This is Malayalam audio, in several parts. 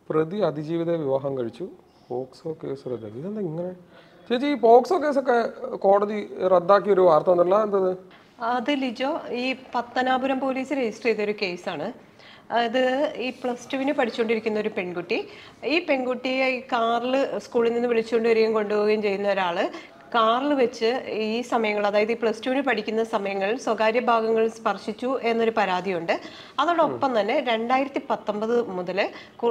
പ്രതി അതിജീവിത വിവാഹം കഴിച്ചു പോക്സോ കേസ് റദ്ദാക്കി ഇതെന്താ ഇങ്ങനെ ചേച്ചി ഈ പോക്സോ കേസൊക്കെ കോടതി റദ്ദാക്കിയ ഒരു വാർത്ത ഒന്നല്ല എന്തത് അത് ലിജോ ഈ പത്തനാപുരം പോലീസ് രജിസ്റ്റർ ചെയ്തൊരു കേസാണ് അത് ഈ പ്ലസ് ടുവിന് പഠിച്ചുകൊണ്ടിരിക്കുന്ന ഒരു പെൺകുട്ടി ഈ പെൺകുട്ടിയെ ഈ കാറിൽ സ്കൂളിൽ നിന്ന് വിളിച്ചുകൊണ്ട് വരികയും കൊണ്ടുപോവുകയും ചെയ്യുന്ന ഒരാൾ കാറിൽ വെച്ച് ഈ സമയങ്ങൾ അതായത് ഈ പ്ലസ് ടുവിന് പഠിക്കുന്ന സമയങ്ങളിൽ സ്വകാര്യ ഭാഗങ്ങൾ സ്പർശിച്ചു എന്നൊരു പരാതിയുണ്ട് അതോടൊപ്പം തന്നെ രണ്ടായിരത്തി പത്തൊമ്പത് മുതൽ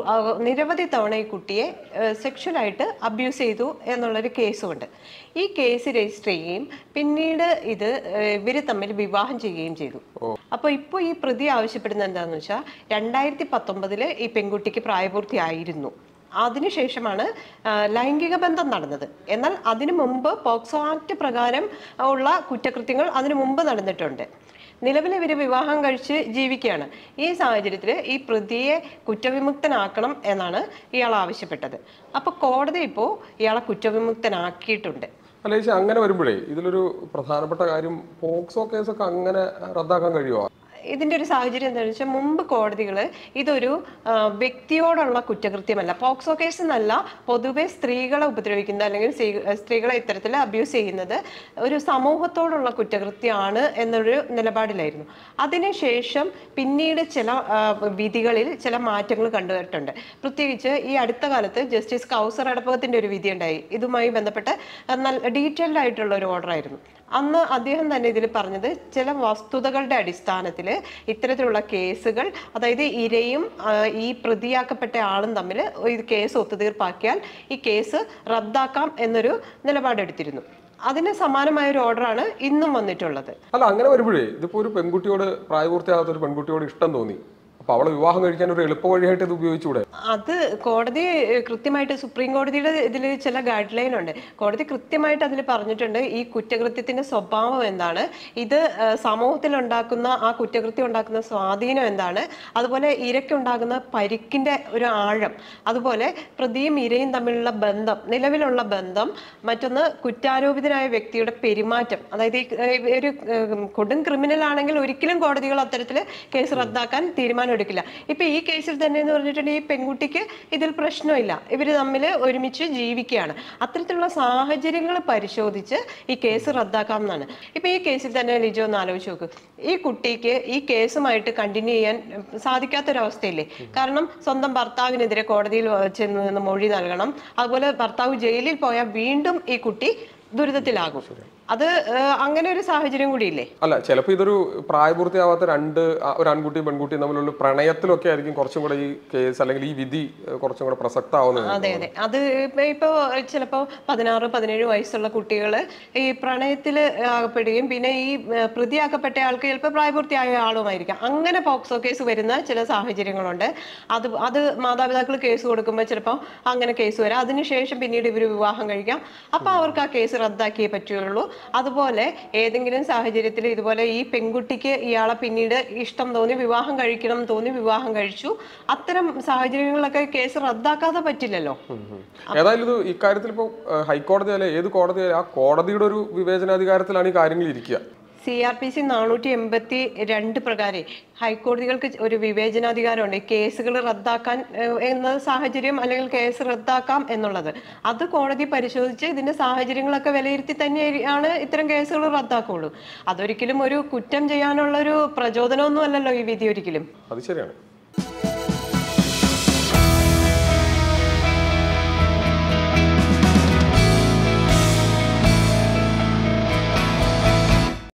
നിരവധി തവണ ഈ കുട്ടിയെ സെക്ഷലായിട്ട് അബ്യൂസ് ചെയ്തു എന്നുള്ളൊരു കേസുമുണ്ട് ഈ കേസ് രജിസ്റ്റർ ചെയ്യുകയും പിന്നീട് ഇത് ഏഹ്, ഇവര് തമ്മിൽ വിവാഹം ചെയ്യുകയും ചെയ്തു അപ്പോൾ ഇപ്പോൾ ഈ പ്രതി ആവശ്യപ്പെടുന്നത് എന്താണെന്ന് വെച്ചാൽ രണ്ടായിരത്തി പത്തൊമ്പതില് ഈ പെൺകുട്ടിക്ക് പ്രായപൂർത്തിയായിരുന്നു അതിനുശേഷമാണ് ആ, ലൈംഗിക ബന്ധം നടന്നത് എന്നാൽ അതിനു മുമ്പ് പോക്സോ ആക്ട് പ്രകാരം ഉള്ള കുറ്റകൃത്യങ്ങൾ അതിനു മുമ്പ് നടന്നിട്ടുണ്ട് നിലവിൽ ഇവർ വിവാഹം കഴിച്ച് ജീവിക്കുകയാണ് ഈ സാഹചര്യത്തിൽ ഈ പ്രതിയെ കുറ്റവിമുക്തനാക്കണം എന്നാണ് ഇയാൾ ആവശ്യപ്പെട്ടത് അപ്പോൾ കോടതി ഇപ്പോൾ ഇയാളെ കുറ്റവിമുക്തനാക്കിയിട്ടുണ്ട് അല്ല ചേച്ചി അങ്ങനെ വരുമ്പോഴേ ഇതിലൊരു പ്രധാനപ്പെട്ട കാര്യം പോക്സോ കേസൊക്കെ അങ്ങനെ റദ്ദാക്കാൻ കഴിയുമോ ഇതിന്റെ ഒരു സാഹചര്യം എന്താണെന്ന് വെച്ചാൽ മുമ്പ് കോടതികൾ ഇതൊരു ആ, വ്യക്തിയോടുള്ള കുറ്റകൃത്യമല്ല പോക്സോ കേസ് എന്നല്ല പൊതുവെ സ്ത്രീകളെ ഉപദ്രവിക്കുന്ന അല്ലെങ്കിൽ സ്ത്രീ- സ്ത്രീകളെ ഇത്തരത്തിൽ അബ്യൂസ് ചെയ്യുന്നത് ഒരു സമൂഹത്തോടുള്ള കുറ്റകൃത്യമാണ് എന്നൊരു നിലപാടിലായിരുന്നു അതിനുശേഷം പിന്നീട് ചില ആ, വിധികളിൽ ചില മാറ്റങ്ങൾ കണ്ടുവരുന്നുണ്ട് പ്രത്യേകിച്ച് ഈ അടുത്ത കാലത്ത് ജസ്റ്റിസ് കൗസർ അടപ്പകത്തിന്റെ ഒരു വിധി ഉണ്ടായി ഇതുമായി ബന്ധപ്പെട്ട് നല്ല ഡീറ്റെയിൽഡ് ആയിട്ടുള്ള ഒരു ഓർഡർ ആയിരുന്നു അന്ന് അദ്ദേഹം തന്നെ ഇതിൽ പറഞ്ഞത് ചില വസ്തുതകളുടെ അടിസ്ഥാനത്തിൽ ഇത്തരത്തിലുള്ള കേസുകൾ അതായത് ഇരയും ആ, ഈ പ്രതിയാക്കപ്പെട്ട ആളും തമ്മിൽ ഈ കേസ് ഒത്തുതീർപ്പാക്കിയാൽ ഈ കേസ് റദ്ദാക്കാം എന്നൊരു നിലപാടെടുത്തിരുന്നു അതിന് സമാനമായ ഒരു ഓർഡറാണ് ഇന്നും വന്നിട്ടുള്ളത് അല്ല അങ്ങനെ വരുമ്പോഴേ ഇതിപ്പോ ഒരു പെൺകുട്ടിയോട് പ്രായപൂർത്തിയാകാത്ത ഒരു പെൺകുട്ടിയോട് ഇഷ്ടം തോന്നി അപ്പൊ അവളെ വിവാഹം കഴിക്കാൻ ഒരു എളുപ്പ വഴിയായിട്ട് ഇത് ഉപയോഗിച്ചുകൂടെ അത് കോടതി ഏഹ്, കൃത്യമായിട്ട് സുപ്രീം കോടതിയുടെ ഇതിൽ ചില ഗൈഡ് ലൈൻ ഉണ്ട് കോടതി കൃത്യമായിട്ട് അതിൽ പറഞ്ഞിട്ടുണ്ട് ഈ കുറ്റകൃത്യത്തിന്റെ സ്വഭാവം എന്താണ് ഇത് ഏഹ്, സമൂഹത്തിൽ ഉണ്ടാക്കുന്ന ആ കുറ്റകൃത്യം ഉണ്ടാക്കുന്ന സ്വാധീനം എന്താണ് അതുപോലെ ഇരയ്ക്കുണ്ടാകുന്ന പരിക്കിന്റെ ഒരു ആഴം അതുപോലെ പ്രതിയും ഇരയും തമ്മിലുള്ള ബന്ധം നിലവിലുള്ള ബന്ധം മറ്റൊന്ന് കുറ്റാരോപിതനായ വ്യക്തിയുടെ പെരുമാറ്റം അതായത് ഈ ഏഹ്, ഒരു ഏഹ്, കൊടും ക്രിമിനൽ ആണെങ്കിൽ ഒരിക്കലും കോടതികൾ അത്തരത്തിൽ കേസ് റദ്ദാക്കാൻ തീരുമാനം എടുക്കില്ല ഇപ്പൊ ഈ കേസിൽ തന്നെ എന്ന് പറഞ്ഞിട്ടുണ്ടെങ്കിൽ ഈ പെൺകുട്ടിക്ക് ഇതിൽ പ്രശ്നമില്ല ഇവർ തമ്മിൽ ഒരുമിച്ച് ജീവിക്കുകയാണ് അത്തരത്തിലുള്ള സാഹചര്യങ്ങൾ പരിശോധിച്ച് ഈ കേസ് റദ്ദാക്കാം എന്നാണ് ഇപ്പൊ ഈ കേസിൽ തന്നെ ലിജോ ഒന്ന് ആലോചിച്ച് നോക്ക് ഈ കുട്ടിക്ക് ഈ കേസുമായിട്ട് കണ്ടിന്യൂ ചെയ്യാൻ സാധിക്കാത്തൊരവസ്ഥയില്ലേ കാരണം സ്വന്തം ഭർത്താവിനെതിരെ കോടതിയിൽ ചെന്ന് നിന്ന് മൊഴി നൽകണം അതുപോലെ ഭർത്താവ് ജയിലിൽ പോയാൽ വീണ്ടും ഈ കുട്ടി ദുരിതത്തിലാകും അത് ഏഹ്, അങ്ങനെ ഒരു സാഹചര്യം കൂടിയില്ലേ അല്ല ചിലപ്പോൾ ഇതൊരു പ്രായപൂർത്തിയാവാത്ത രണ്ട് ആ, ഒരു ആൺകുട്ടിയും പെൺകുട്ടിയും തമ്മിലുള്ള പ്രണയത്തിലൊക്കെ ആയിരിക്കും കുറച്ചും കൂടെ ഈ കേസ് അല്ലെങ്കിൽ ഈ വിധി ഏഹ്, കുറച്ചും കൂടെ പ്രസക്തമാവുന്നത് അതെ അതെ അത് ഇപ്പൊ ഇപ്പോ ചിലപ്പോ പതിനാറ് പതിനേഴ് വയസ്സുള്ള കുട്ടികൾ ഈ പ്രണയത്തിൽ അകപ്പെടുകയും പിന്നെ ഈ ഏഹ്, പ്രതിയാക്കപ്പെട്ട ആൾക്ക് ചിലപ്പോൾ പ്രായപൂർത്തിയായ ആളുമായിരിക്കാം അങ്ങനെ പോക്സോ കേസ് വരുന്ന ചില സാഹചര്യങ്ങളുണ്ട് അത് അത് മാതാപിതാക്കൾ കേസ് കൊടുക്കുമ്പോൾ ചിലപ്പോൾ അങ്ങനെ കേസ് വരാം അതിനുശേഷം പിന്നീട് ഇവർ വിവാഹം കഴിക്കാം അപ്പൊ അവർക്ക് ആ കേസ് റദ്ദാക്കിയേ പറ്റുള്ളൂ അതുപോലെ ഏതെങ്കിലും സാഹചര്യത്തിൽ ഇതുപോലെ ഈ പെൺകുട്ടിക്ക് ഇയാളെ പിന്നീട് ഇഷ്ടം തോന്നി വിവാഹം കഴിക്കണം എന്ന് തോന്നി വിവാഹം കഴിച്ചു അത്തരം സാഹചര്യങ്ങളിലൊക്കെ കേസ് റദ്ദാക്കാതെ പറ്റില്ലല്ലോ ഉം ഉം. ഏതായാലും ഇത് ഇക്കാര്യത്തിൽ ഇപ്പോൾ ഹൈക്കോടതി അല്ലെ ഏത് കോടതി ആ കോടതിയുടെ ഒരു വിവേചനാധികാരത്തിലാണ് ഈ കാര്യങ്ങൾ ഇരിക്കുക സി ആർ പി സി നാനൂറ്റി എൺപത്തി രണ്ട് പ്രകാരം ഹൈക്കോടതികൾക്ക് ഒരു വിവേചനാധികാരമുണ്ട് ഈ കേസുകൾ റദ്ദാക്കാൻ ഏഹ്, എന്ന സാഹചര്യം അല്ലെങ്കിൽ കേസ് റദ്ദാക്കാം എന്നുള്ളത് അത് കോടതി പരിശോധിച്ച് ഇതിന്റെ സാഹചര്യങ്ങളൊക്കെ വിലയിരുത്തി തന്നെയാണ് ഇത്തരം കേസുകൾ റദ്ദാക്കുള്ളൂ അതൊരിക്കലും ഒരു കുറ്റം ചെയ്യാനുള്ള ഒരു പ്രചോദനമൊന്നും അല്ലല്ലോ ഈ വിധി ഒരിക്കലും അത് ശരിയാണ്